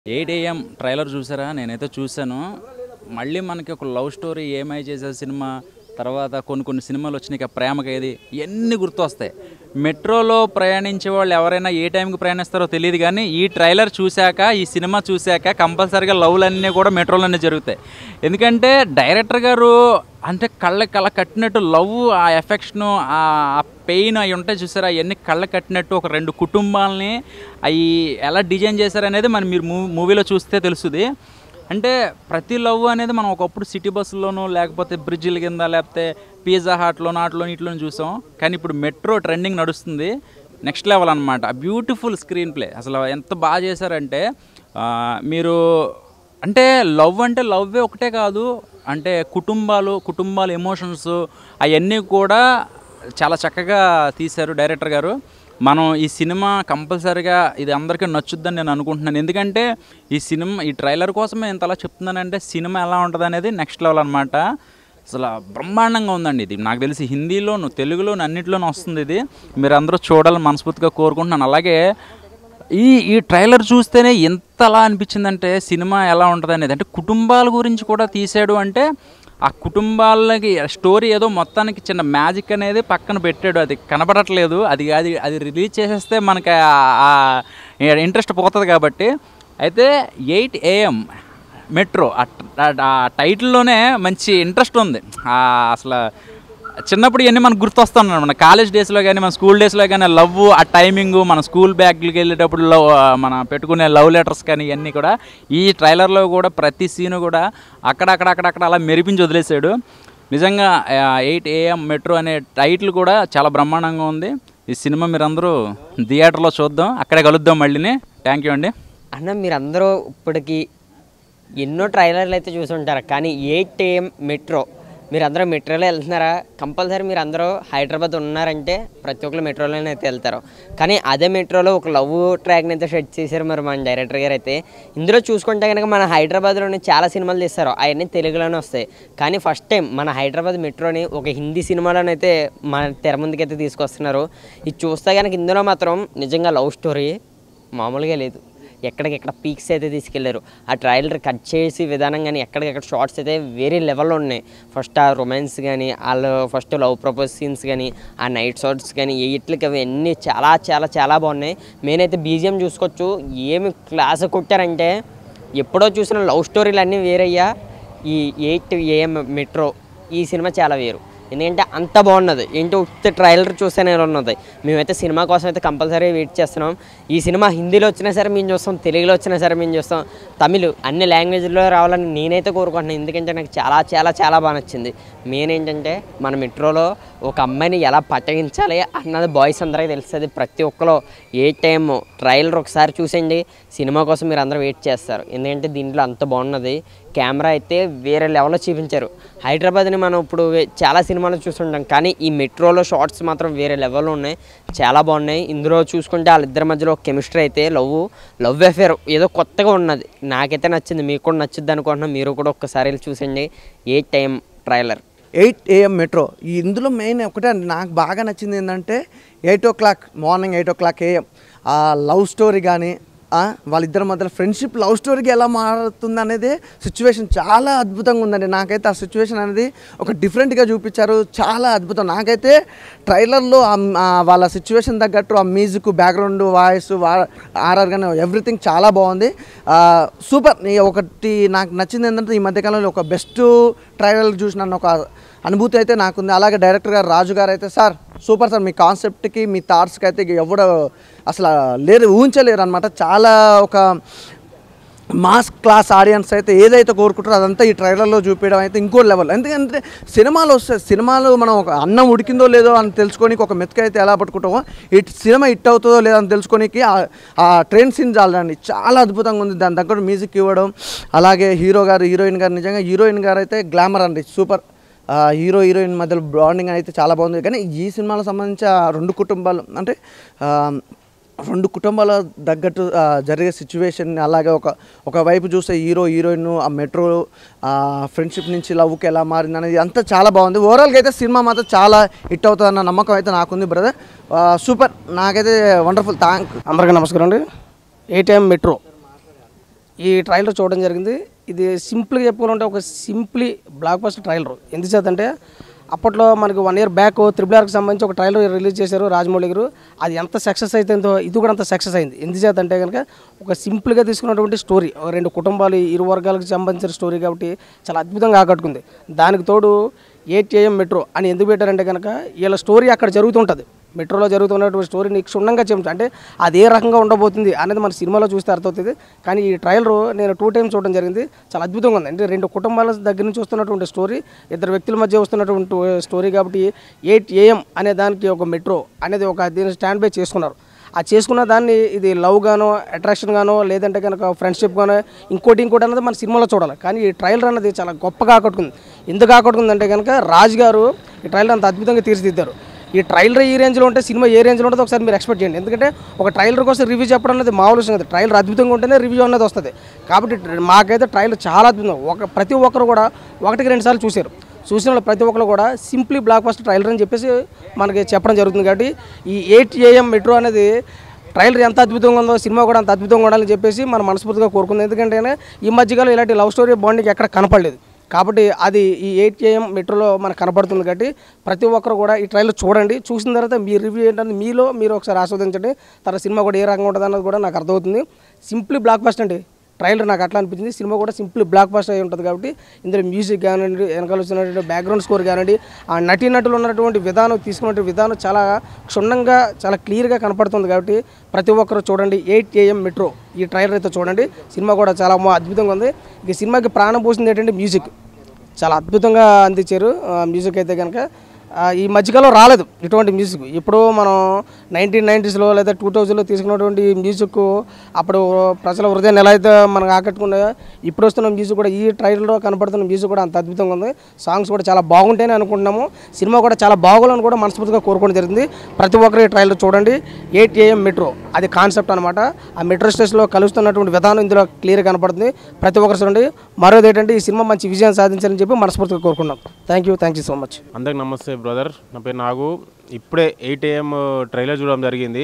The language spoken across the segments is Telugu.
ఎయిట్ ఏఎం ట్రైలర్ చూసారా నేనైతే చూశాను మళ్ళీ మనకి ఒక లవ్ స్టోరీ ఏమై చేసే సినిమా తర్వాత కొన్ని కొన్ని సినిమాలు వచ్చినాయి ఇక ప్రేమకేది ఇవన్నీ గుర్తొస్తాయి మెట్రోలో ప్రయాణించే వాళ్ళు ఎవరైనా ఏ టైంకి ప్రయాణిస్తారో తెలియదు కానీ ఈ ట్రైలర్ చూశాక ఈ సినిమా చూశాక కంపల్సరీగా లవ్లన్నీ కూడా మెట్రోలోనే జరుగుతాయి ఎందుకంటే డైరెక్టర్ గారు అంటే కళ్ళ కళ్ళ కట్టినట్టు లవ్ ఆ ఎఫెక్షన్ ఆ పెయిన్ అవి ఉంటాయి చూసారా అవన్నీ కళ్ళ కట్టినట్టు ఒక రెండు కుటుంబాలని అవి ఎలా డిజైన్ చేశారనేది మనం మీరు మూ మూవీలో చూస్తే తెలుస్తుంది అంటే ప్రతి లవ్ అనేది మనం ఒకప్పుడు సిటీ బస్సులోనూ లేకపోతే బ్రిడ్జిల కింద లేకపోతే పిజ్జా హాట్లోనూ ఆటలో ఇట్లోనూ చూసాం కానీ ఇప్పుడు మెట్రో ట్రెండింగ్ నడుస్తుంది నెక్స్ట్ లెవెల్ అనమాట బ్యూటిఫుల్ స్క్రీన్ ప్లే అసలు ఎంత బాగా చేశారంటే ఆ, మీరు అంటే లవ్ అంటే లవ్వే ఒకటే కాదు అంటే కుటుంబాలు కుటుంబాల ఎమోషన్స్ అవన్నీ కూడా చాలా చక్కగా తీశారు డైరెక్టర్ గారు మనం ఈ సినిమా కంపల్సరీగా ఇది అందరికీ నచ్చుద్దని నేను అనుకుంటున్నాను ఎందుకంటే ఈ సినిమా ఈ ట్రైలర్ కోసమే ఇంతలా చెప్తున్నానంటే సినిమా ఎలా ఉంటుంది అనేది నెక్స్ట్ లెవెల్ అనమాట అసలు బ్రహ్మాండంగా ఉందండి ఇది నాకు తెలిసి హిందీలోను తెలుగులోను అన్నింటిలోనూ వస్తుంది ఇది మీరు అందరూ చూడాలని మనస్ఫూర్తిగా కోరుకుంటున్నాను అలాగే ఈ ఈ ట్రైలర్ చూస్తేనే ఎంతలా అనిపించిందంటే సినిమా ఎలా ఉంటుంది అనేది అంటే కుటుంబాల గురించి కూడా తీసాడు అంటే ఆ కుటుంబాలకి స్టోరీ ఏదో మొత్తానికి చిన్న మ్యాజిక్ అనేది పక్కన పెట్టాడు అది కనపడట్లేదు అది అది అది రిలీజ్ చేసేస్తే మనకి ఇంట్రెస్ట్ పోతుంది కాబట్టి అయితే ఎయిట్ ఏఎం మెట్రో ఆ టైటిల్లోనే మంచి ఇంట్రెస్ట్ ఉంది ఆ అసలు చిన్నప్పుడు ఇవన్నీ మనకు గుర్తొస్తున్నాయి మన కాలేజ్ డేస్లో కానీ మన స్కూల్ డేస్లో కానీ లవ్ ఆ టైమింగ్ మన స్కూల్ బ్యాగ్లకి వెళ్ళేటప్పుడు లవ్ మన పెట్టుకునే లవ్ లెటర్స్ కానీ ఇవన్నీ కూడా ఈ ట్రైలర్లో కూడా ప్రతి సీను కూడా అక్కడక్కడ అక్కడక్కడ అలా మెరిపించి వదిలేశాడు నిజంగా ఎయిట్ ఏఎం మెట్రో అనే టైటిల్ కూడా చాలా బ్రహ్మాండంగా ఉంది ఈ సినిమా మీరందరూ థియేటర్లో చూద్దాం అక్కడే కలుద్దాం మళ్ళీని థ్యాంక్ యూ అండి అన్న మీరందరూ ఇప్పటికి ఎన్నో ట్రైలర్లు అయితే చూసి ఉంటారు కానీ ఎయిట్ ఏఎం మెట్రో మీరు అందరూ మెట్రోలో వెళ్తున్నారా కంపల్సరీ మీరు అందరూ హైదరాబాద్ ఉన్నారంటే ప్రతి ఒక్కరు మెట్రోలోనే అయితే వెళ్తారు కానీ అదే మెట్రోలో ఒక లవ్ ట్రాక్ని అయితే సెట్ చేశారు మరి మన డైరెక్టర్ గారు అయితే ఇందులో చూసుకుంటే కనుక మన హైదరాబాద్లోనే చాలా సినిమాలు తీస్తారు అవన్నీ తెలుగులోనే వస్తాయి కానీ ఫస్ట్ టైం మన హైదరాబాద్ మెట్రోని ఒక హిందీ సినిమాలోనైతే మన తెర ముందుకైతే తీసుకొస్తున్నారు ఇది చూస్తే కనుక ఇందులో మాత్రం నిజంగా లవ్ స్టోరీ మామూలుగా లేదు ఎక్కడికెక్కడ పీక్స్ అయితే తీసుకెళ్లారు ఆ ట్రైలర్ కట్ చేసి విధానం కానీ ఎక్కడికెక్కడ షార్ట్స్ అయితే వేరే లెవెల్లో ఉన్నాయి ఫస్ట్ ఆ రొమాన్స్ కానీ వాళ్ళు ఫస్ట్ లవ్ ప్రపోజ్ సీన్స్ కానీ ఆ నైట్ షార్ట్స్ కానీ ఇట్లకి అవి అన్నీ చాలా చాలా చాలా బాగున్నాయి నేనైతే బీజిఎం చూసుకోవచ్చు ఏమి క్లాస్ కొట్టారంటే ఎప్పుడో చూసిన లవ్ స్టోరీలు అన్నీ వేరయ్యా ఈ ఎయిట్ ఏఎం మెట్రో ఈ సినిమా చాలా వేరు ఎందుకంటే అంత బాగున్నది ఏంటో ఉత్త ట్రైలర్ చూస్తేనే ఉన్నది మేమైతే సినిమా కోసం అయితే కంపల్సరీ వెయిట్ చేస్తున్నాం ఈ సినిమా హిందీలో వచ్చినా సరే మేము చూస్తాం తెలుగులో వచ్చినా సరే మేము చూస్తాం తమిళ్ అన్ని లాంగ్వేజ్లో రావాలని నేనైతే కోరుకుంటున్నాను ఎందుకంటే నాకు చాలా చాలా చాలా బాగా నచ్చింది మెయిన్ ఏంటంటే మన మెట్రోలో ఒక అమ్మాయిని ఎలా పట్టగించాలి అన్నది బాయ్స్ అందరికీ తెలుస్తుంది ప్రతి ఒక్కరు ఏ టైం ట్రైలర్ ఒకసారి చూసేయండి సినిమా కోసం మీరు అందరూ వెయిట్ చేస్తారు ఎందుకంటే దీంట్లో అంత బాగున్నది కెమెరా అయితే వేరే లెవెల్లో చూపించారు హైదరాబాద్ని మనం ఇప్పుడు వే- చాలా సినిమాలు చూస్తుంటాం కానీ ఈ మెట్రోలో షార్ట్స్ మాత్రం వేరే లెవెల్లో ఉన్నాయి చాలా బాగున్నాయి ఇందులో చూసుకుంటే వాళ్ళిద్దరి మధ్యలో కెమిస్ట్రీ అయితే లవ్ లవ్ అఫేర్ ఏదో కొత్తగా ఉన్నది నాకైతే నచ్చింది మీకు కూడా నచ్చుద్ది అనుకుంటున్నాను మీరు కూడా ఒక్కసారి వెళ్ళి చూసండి ఏ time trailer eight AM metro ఈ ఇందులో మెయిన్ ఒకటే అండి నాకు బాగా నచ్చింది ఏంటంటే eight o'clock morning eight o'clock AM ఆ లవ్ స్టోరీ కానీ వాళ్ళిద్దరి మధ్యలో ఫ్రెండ్షిప్ లవ్ స్టోరీకి ఎలా మారుతుంది అనేది సిచ్యువేషన్ చాలా అద్భుతంగా ఉందండి నాకైతే ఆ సిచ్యువేషన్ అనేది ఒక డిఫరెంట్గా చూపించారు చాలా అద్భుతం నాకైతే ట్రైలర్లో వాళ్ళ సిచ్యువేషన్ తగ్గట్టు ఆ మ్యూజిక్ బ్యాక్గ్రౌండ్ వాయిస్ ఆర్ఆర్ కానీ ఎవ్రీథింగ్ చాలా బాగుంది సూపర్ ఒకటి నాకు నచ్చింది ఏంటంటే ఈ మధ్యకాలంలో ఒక బెస్ట్ ట్రైలర్ చూసిన ఒక అనుభూతి అయితే నాకుంది అలాగే డైరెక్టర్ గారు రాజు గారు అయితే సార్ సూపర్ సార్ మీ కాన్సెప్ట్కి మీ థాట్స్కి అయితే ఎవడు అసలు లేరు ఊహించలేరు అనమాట చాలా ఒక మాస్ క్లాస్ ఆడియన్స్ అయితే ఏదైతే కోరుకుంటారో అదంతా ఈ ట్రైలర్లో చూపించడం అయితే ఇంకో లెవెల్ ఎందుకంటే సినిమాలు వస్తాయి సినిమాలు మనం ఒక అన్నం ఉడికిందో లేదో అని తెలుసుకోనికి ఒక మెతుక అయితే ఎలా పట్టుకుంటామో ఈ సినిమా హిట్ అవుతుందో లేదో అని తెలుసుకోనికి ఆ- ఆ ట్రైన్ సీన్ చాలండి చాలా అద్భుతంగా ఉంది దాని దగ్గర మ్యూజిక్ ఇవ్వడం అలాగే హీరో గారు హీరోయిన్ గారు నిజంగా హీరోయిన్ గారు అయితే గ్లామర్ అండి సూపర్ ఆ, హీరో హీరోయిన్ మధ్యలో బాండింగ్ అయితే చాలా బాగుంది కానీ ఈ సినిమాలకు సంబంధించి ఆ రెండు కుటుంబాలు అంటే ఆ, రెండు కుటుంబాల తగ్గట్టు ఆ, జరిగే సిచ్యువేషన్ అలాగే ఒక ఒకవైపు చూస్తే హీరో హీరోయిన్ ఆ మెట్రో ఫ్రెండ్షిప్ నుంచి లవ్కి ఎలా మారింది అనేది అంతా చాలా బాగుంది ఓవరాల్గా అయితే సినిమా మాత్రం చాలా హిట్ అవుతుందన్న నమ్మకం అయితే నాకుంది బ్రదర్ సూపర్ నాకైతే వండర్ఫుల్ థ్యాంక్ అందరికీ నమస్కారం అండి ఏటీఎం మెట్రో ఈ ట్రైలర్ చూడడం జరిగింది ఇది సింపుల్గా చెప్పుకోవాలంటే ఒక సింప్లీ బ్లాక్ బస్టర్ ట్రైలర్ ఎందుచేతంటే అప్పట్లో మనకి వన్ ఇయర్ బ్యాక్ త్రిబుల్ ఆర్కి సంబంధించి ఒక ట్రైలర్ రిలీజ్ చేశారు రాజమౌళి గారు అది ఎంత సక్సెస్ అయితుందో ఇది కూడా అంత సక్సెస్ అయింది ఎందుచేత అంటే కనుక ఒక సింపుల్గా తీసుకున్నటువంటి స్టోరీ ఒక రెండు కుటుంబాలు ఇరు వర్గాలకు సంబంధించిన స్టోరీ కాబట్టి చాలా అద్భుతంగా ఆకట్టుకుంది దానికి తోడు ఎయిట్ ఏఎం మెట్రో అని ఎందుకు పెట్టారంటే కనుక వీళ్ళ స్టోరీ అక్కడ జరుగుతుంటుంది మెట్రోలో జరుగుతున్నటువంటి స్టోరీ నీకు క్షుణ్ణంగా చెప్పు అంటే అది ఏ రకంగా ఉండబోతుంది అనేది మన సినిమాలో చూస్తే అర్థమవుతుంది కానీ ఈ ట్రైలర్ నేను టూ టైమ్స్ చూడడం జరిగింది చాలా అద్భుతంగా ఉంది అంటే రెండు కుటుంబాల దగ్గర నుంచి వస్తున్నటువంటి స్టోరీ ఇద్దరు వ్యక్తుల మధ్య వస్తున్నటువంటి స్టోరీ కాబట్టి ఎయిట్ ఏఎం అనే దానికి ఒక మెట్రో అనేది ఒక దీన్ని స్టాండ్ బై చేసుకున్నారు ఆ చేసుకున్న దాన్ని ఇది లవ్ గానో అట్రాక్షన్ గానో లేదంటే కనుక ఫ్రెండ్షిప్ గానో ఇంకోటి ఇంకోటి అన్నది మన సినిమాలో చూడాలి కానీ ఈ ట్రైలర్ అన్నది చాలా గొప్పగా ఆకట్టుకుంది ఎందుకు ఆకట్టుకుంది అంటే కనుక రాజు గారు ఈ ట్రైలర్ అంత అద్భుతంగా తీర్చిదిద్దారు ఈ ట్రైలర్ ఈ రేంజ్లో ఉంటే సినిమా ఏ రేంజ్లో ఉంటుందో ఒకసారి మీరు ఎక్స్పెక్ట్ చేయండి ఎందుకంటే ఒక ట్రైలర్ కోసం రివ్యూ చెప్పడం అనేది మామూలు విషయం కాదు ట్రైలర్ అద్భుతంగా ఉంటేనే రివ్యూ అనేది వస్తుంది కాబట్టి మాకైతే ట్రైలర్ చాలా అద్భుతం ఒక ప్రతి ఒక్కరు కూడా ఒకటికి రెండు సార్లు చూశారు చూసిన వాళ్ళు ప్రతి ఒక్కరు కూడా సింప్లీ బ్లాక్ బస్టర్ ట్రైలర్ అని చెప్పేసి మనకి చెప్పడం జరుగుతుంది కాబట్టి ఈ ఎయిట్ ఏఎం మెట్రో అనేది ట్రైలర్ ఎంత అద్భుతంగా ఉందో సినిమా కూడా అంత అద్భుతంగా ఉండాలని చెప్పేసి మనం మనస్ఫూర్తిగా కోరుకుంది ఎందుకంటే ఈ మధ్యకాలం ఇలాంటి లవ్ స్టోరీ బాండింగ్ ఎక్కడ కనపడలేదు కాబట్టి అది ఈ ఎయిట్ ఏఎం మెట్రోలో మనకు కనపడుతుంది కాబట్టి ప్రతి ఒక్కరు కూడా ఈ ట్రైలర్ చూడండి చూసిన తర్వాత మీ రివ్యూ ఏంటంటే మీలో మీరు ఒకసారి ఆస్వాదించండి తర్వాత సినిమా కూడా ఏ రకంగా ఉంటుంది అన్నది కూడా నాకు అర్థమవుతుంది సింప్లీ బ్లాక్ బస్ట్ అండి ట్రైలర్ నాకు అట్లా అనిపించింది సినిమా కూడా సింపుల్ బ్లాక్ బస్టర్ అయి ఉంటుంది కాబట్టి ఇందులో మ్యూజిక్ కానివ్వండి వెనకాల వచ్చినటువంటి బ్యాక్గ్రౌండ్ స్కోర్ కానివ్వండి ఆ నటీనటులు ఉన్నటువంటి విధానం తీసుకున్నటువంటి విధానం చాలా క్షుణ్ణంగా చాలా క్లియర్గా కనపడుతుంది కాబట్టి ప్రతి ఒక్కరు చూడండి ఎయిట్ ఏఎం మెట్రో ఈ ట్రైలర్ అయితే చూడండి సినిమా కూడా చాలా మో- అద్భుతంగా ఉంది ఈ సినిమాకి ప్రాణం పోసింది ఏంటంటే మ్యూజిక్ చాలా అద్భుతంగా అందించారు ఆ, మ్యూజిక్ అయితే కనుక ఆ, ఈ మధ్యకాలం రాలేదు ఇటువంటి మ్యూజిక్ ఇప్పుడు మనం నైన్టీన్ నైంటీస్లో లేదా టూ థౌజండ్లో తీసుకున్నటువంటి మ్యూజిక్ అప్పుడు ప్రజల హృదయాన్ని ఎలా అయితే మనకు ఆకట్టుకున్నాయో ఇప్పుడు వస్తున్న మ్యూజిక్ కూడా ఈ ట్రైలర్లో కనపడుతున్న మ్యూజిక్ కూడా అంత అద్భుతంగా ఉంది సాంగ్స్ కూడా చాలా బాగుంటాయని అనుకుంటున్నాము సినిమా కూడా చాలా బాగోవాలని కూడా మనస్ఫూర్తిగా కోరుకోవడం జరిగింది ప్రతి ఒక్కరు ఈ ట్రైలర్ చూడండి ఎయిట్ ఏఎం మెట్రో అది కాన్సెప్ట్ అనమాట ఆ మెట్రో స్టేషన్లో కలుస్తున్నటువంటి విధానం ఇందులో క్లియర్ కనపడుతుంది ప్రతి ఒక్కరు చూడండి మరోది ఏంటంటే ఈ సినిమా మంచి విజయం సాధించాలని చెప్పి మనస్ఫూర్తిగా కోరుకున్నాం thank you thank you so much అందరికి నమస్తే బ్రదర్ నా పేరు నాగు ఇప్పుడే ఎయిట్ ఏఎం ట్రైలర్ చూడడం జరిగింది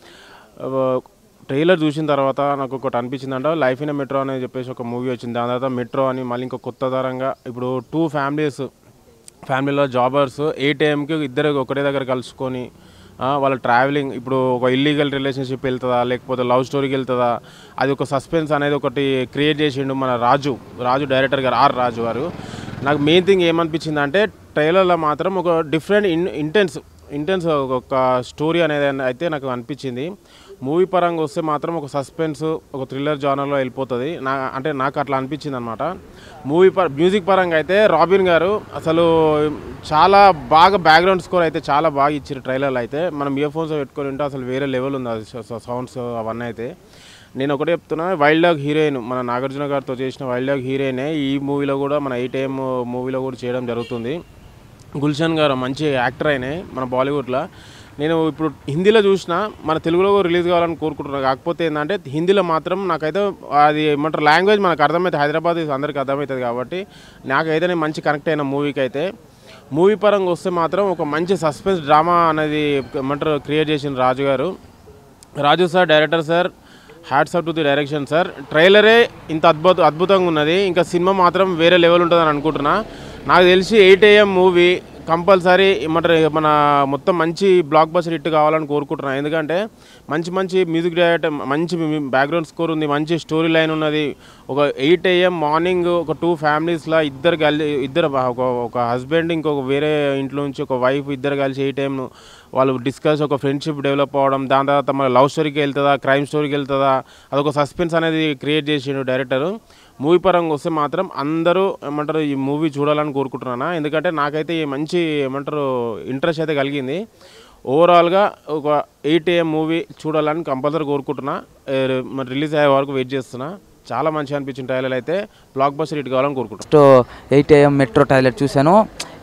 ఆ, ట్రైలర్ చూసిన తర్వాత నాకు ఒకటి అనిపించిందంట లైఫ్ ఇన్ మెట్రో అని చెప్పేసి ఒక మూవీ వచ్చింది దాని తర్వాత మెట్రో అని మళ్ళీ ఇంకో కొత్త తరంగా ఇప్పుడు టూ ఫ్యామిలీస్ ఫ్యామిలీలో జాబర్స్ ఎయిట్ ఏఎంకి ఇద్దరు ఒకటే దగ్గర కలుసుకొని ఆ, వాళ్ళ ట్రావెలింగ్ ఇప్పుడు ఒక ఇల్లీగల్ రిలేషన్షిప్ వెళ్తుందా లేకపోతే లవ్ స్టోరీకి వెళ్తుందా అది ఒక సస్పెన్స్ అనేది ఒకటి క్రియేట్ చేసిండు మన రాజు రాజు డైరెక్టర్ గారు ఆర్ రాజు గారు నాకు మెయిన్ థింగ్ ఏమనిపించింది అంటే ట్రైలర్లో మాత్రం ఒక డిఫరెంట్ ఇన్ ఇంటెన్స్ ఇంటెన్స్ ఒక స్టోరీ అనేది అయితే నాకు అనిపించింది మూవీ పరంగా వస్తే మాత్రం ఒక సస్పెన్స్ ఒక థ్రిల్లర్ జానర్లో వెళ్ళిపోతుంది నా అంటే నాకు అట్లా అనిపించింది అనమాట మూవీ పర మ్యూజిక్ పరంగా అయితే రాబిన్ గారు అసలు చాలా బాగా బ్యాక్గ్రౌండ్ స్కోర్ అయితే చాలా బాగా ఇచ్చారు ట్రైలర్లో అయితే మనం ఇయర్ ఫోన్స్ పెట్టుకొని ఉంటే అసలు వేరే లెవెల్ ఉంది అది సౌండ్స్ అవన్నీ అయితే నేను ఒకటే చెప్తున్నా వైల్డ్ డాగ్ హీరోయిన్ మన నాగార్జున గారితో చేసిన వైల్డ్ డాగ్ హీరోయినే ఈ మూవీలో కూడా మన ఎయిట్ ఏఎం మూవీలో కూడా చేయడం జరుగుతుంది గుల్షన్ గారు మంచి యాక్టర్ అయినే మన బాలీవుడ్లో నేను ఇప్పుడు హిందీలో చూసిన మన తెలుగులో కూడా రిలీజ్ కావాలని కోరుకుంటున్నాను కాకపోతే ఏంటంటే హిందీలో మాత్రం నాకైతే అది ఏమంటారు లాంగ్వేజ్ మనకు అర్థమవుతుంది హైదరాబాద్ అందరికీ అర్థమవుతుంది కాబట్టి నాకైతే నేను మంచి కనెక్ట్ అయిన మూవీకి అయితే మూవీ పరంగా వస్తే మాత్రం ఒక మంచి సస్పెన్స్ డ్రామా అనేది ఏమంటారు క్రియేట్ చేసిన రాజు గారు Raju sir director sir hats up to the direction sir ట్రైలరే ఇంత అద్భుత అద్భుతంగా ఉన్నది ఇంకా సినిమా మాత్రం వేరే లెవెల్ ఉంటుందని అనుకుంటున్నా నాకు తెలిసి ఎయిట్ ఏఎం మూవీ కంపల్సరీ ఏమంటారు మన మొత్తం మంచి బ్లాక్ బస్టర్ హిట్ కావాలని కోరుకుంటున్నాను ఎందుకంటే మంచి మంచి మ్యూజిక్ డైరెక్టర్ మంచి బ్యాక్గ్రౌండ్ స్కోర్ ఉంది మంచి స్టోరీ లైన్ ఉన్నది ఒక ఎయిట్ ఏఎం మార్నింగ్ ఒక టూ ఫ్యామిలీస్లో ఇద్దరు కలిసి ఇద్దరు ఒక ఒక హస్బెండ్ ఇంకొక వేరే ఇంట్లో నుంచి ఒక వైఫ్ ఇద్దరు కలిసి ఎయిట్ ఏఎం వాళ్ళు డిస్కస్ ఒక ఫ్రెండ్షిప్ డెవలప్ అవ్వడం దాని తర్వాత మన లవ్ స్టోరీకి వెళ్తుందా క్రైమ్ స్టోరీకి వెళ్తుందా అదొక సస్పెన్స్ అనేది క్రియేట్ చేసిండు డైరెక్టర్ మూవీ పరంగా వస్తే మాత్రం అందరూ ఏమంటారు ఈ మూవీ చూడాలని కోరుకుంటున్నాను ఎందుకంటే నాకైతే ఈ మంచి ఏమంటారు ఇంట్రెస్ట్ అయితే కలిగింది ఓవరాల్గా ఒక ఎయిట్ ఏఎం మూవీ చూడాలని కంపల్సరీ కోరుకుంటున్నా ఏ, మరి రిలీజ్ అయ్యే వరకు వెయిట్ చేస్తున్నా చాలా మంచిగా అనిపించిన ట్రైలర్ అయితే బ్లాక్ బస్టర్ హిట్ కావాలని కోరుకుంటున్నాను first eight AM metro trailer చూశాను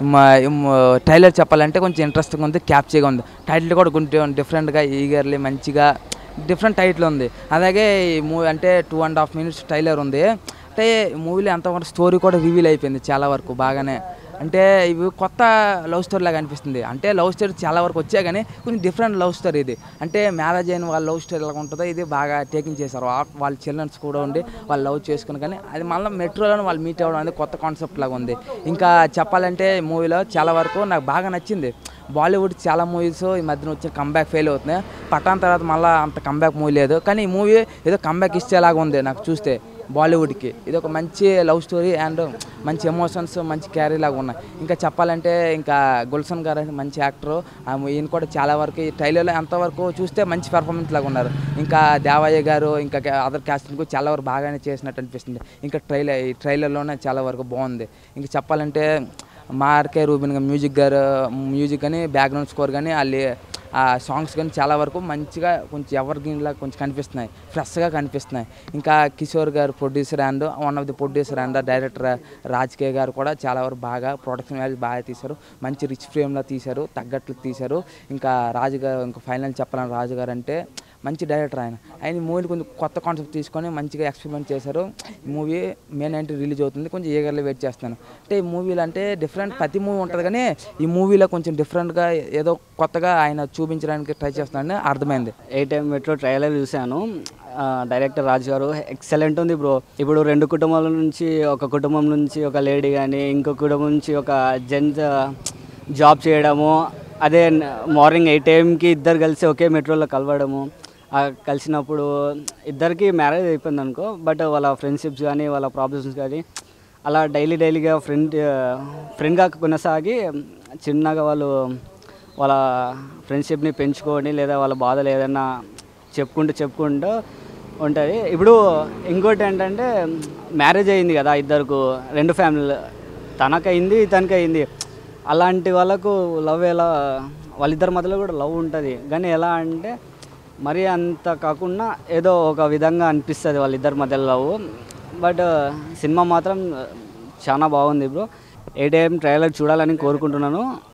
టైలర్ చెప్పాలంటే కొంచెం ఇంట్రెస్టింగ్ ఉంది క్యాప్చీగా ఉంది టైటిల్ కూడా కొంచెం డిఫరెంట్గా ఈగర్లీ మంచిగా డిఫరెంట్ టైటిల్ ఉంది అలాగే ఈ మూవీ అంటే two and half minutes trailer ఉంది అంటే మూవీలో ఎంతవరకు స్టోరీ కూడా రివీల్ అయిపోయింది చాలా వరకు బాగానే అంటే ఇవి కొత్త లవ్ స్టోరీ లాగా అనిపిస్తుంది అంటే లవ్ స్టోరీ చాలా వరకు వచ్చాయి కానీ కొంచెం డిఫరెంట్ లవ్ స్టోరీ ఇది అంటే మ్యారేజ్ అయిన వాళ్ళ లవ్ స్టోరీ ఎలా ఉంటుందో ఇది బాగా టేకింగ్ చేశారు వా- వాళ్ళ చిల్డ్రన్స్ కూడా ఉండి వాళ్ళు లవ్ చేసుకుని కానీ అది మళ్ళీ మెట్రోలో వాళ్ళు మీట్ అవ్వడం అనేది కొత్త కాన్సెప్ట్ లాగా ఉంది ఇంకా చెప్పాలంటే మూవీలో చాలా వరకు నాకు బాగా నచ్చింది బాలీవుడ్ చాలా మూవీస్ ఈ మధ్యన వచ్చిన కంబ్యాక్ ఫెయిల్ అవుతున్నాయి పట్టాన్ తర్వాత మళ్ళీ అంత కంబ్యాక్ మూవీ లేదు కానీ ఈ మూవీ ఏదో కంబ్యాక్ ఇచ్చేలాగా ఉంది నాకు చూస్తే బాలీవుడ్కి ఇది ఒక మంచి లవ్ స్టోరీ అండ్ మంచి ఎమోషన్స్ మంచి క్యారీ లాగా ఉన్నాయి ఇంకా చెప్పాలంటే ఇంకా గుల్షన్ గారు అంటే మంచి యాక్టర్ ఈయన కూడా చాలా వరకు ఈ ట్రైలర్లో ఎంతవరకు చూస్తే మంచి పెర్ఫార్మెన్స్ లాగా ఉన్నారు ఇంకా దేవయ్య గారు ఇంకా అదర్ క్యాస్టింగ్ చాలా వరకు బాగానే చేసినట్టు అనిపిస్తుంది ఇంకా ట్రైలర్ ఈ ట్రైలర్లోనే చాలా వరకు బాగుంది ఇంకా చెప్పాలంటే మార్కే రూబిన్ గారు మ్యూజిక్ గారు మ్యూజిక్ కానీ బ్యాక్గ్రౌండ్ స్కోర్ కానీ వాళ్ళు ఆ సాంగ్స్ కానీ చాలా వరకు మంచిగా కొంచెం ఎవర్ గ్రీన్లా కొంచెం కనిపిస్తున్నాయి ఫ్రెష్గా కనిపిస్తున్నాయి ఇంకా కిషోర్ గారు producer and one of the producer and director రాజ్కే గారు కూడా చాలా వరకు బాగా ప్రొడక్షన్ వాల్యూ బాగా తీశారు మంచి రిచ్ ఫ్రేమ్లో తీశారు తగ్గట్లు తీశారు ఇంకా రాజు గారు ఇంకా ఫైనల్ చెప్పాలని రాజు గారు అంటే మంచి డైరెక్టర్ ఆయన ఆయన ఈ మూవీని కొంచెం కొత్త కాన్సెప్ట్ తీసుకొని మంచిగా ఎక్స్పెరిమెంట్ చేశారు ఈ మూవీ మే నైన్టీ రిలీజ్ అవుతుంది కొంచెం ఈగర్లీ వెయిట్ చేస్తున్నాను అంటే ఈ మూవీలో అంటే డిఫరెంట్ ప్రతి మూవీ ఉంటుంది కానీ ఈ మూవీలో కొంచెం డిఫరెంట్గా ఏదో కొత్తగా ఆయన చూపించడానికి ట్రై చేస్తున్నాడని అర్థమైంది ఏ టైం మెట్రో ట్రైలర్ చూశాను ఆ, డైరెక్టర్ రాజు గారు ఎక్సలెంట్ ఉంది బ్రో ఇప్పుడు రెండు కుటుంబాల నుంచి ఒక కుటుంబం నుంచి ఒక లేడీ కానీ ఇంకో కుటుంబం నుంచి ఒక జెంట్స్ జాబ్ చేయడము అదే మార్నింగ్ ఎయిట్ ఏఎంకి ఇద్దరు కలిసి ఒకే మెట్రోలో కలవడము ఆ కలిసినప్పుడు ఇద్దరికి మ్యారేజ్ అయిపోయింది అనుకో బట్ వాళ్ళ ఫ్రెండ్షిప్స్ కానీ వాళ్ళ ప్రాబ్లమ్స్ కానీ అలా డైలీ డైలీగా ఫ్రెండ్ ఫ్రెండ్గా కొనసాగి చిన్నగా వాళ్ళు వాళ్ళ ఫ్రెండ్షిప్ని పెంచుకొని లేదా వాళ్ళ బాధలు ఏదైనా చెప్పుకుంటూ చెప్పుకుంటూ ఉంటుంది ఇప్పుడు ఇంకోటి ఏంటంటే మ్యారేజ్ అయింది కదా ఇద్దరికి రెండు ఫ్యామిలీ తనకయింది ఇతనికి అయింది అలాంటి వాళ్ళకు లవ్ ఎలా వాళ్ళిద్దరి మధ్యలో కూడా లవ్ ఉంటుంది కానీ ఎలా అంటే మరీ అంత కాకుండా ఏదో ఒక విధంగా అనిపిస్తుంది వాళ్ళిద్దరి మధ్యలో లవ్ బట్ సినిమా మాత్రం చాలా బాగుంది బ్రో ఏ టైం ట్రైలర్ చూడాలని కోరుకుంటున్నాను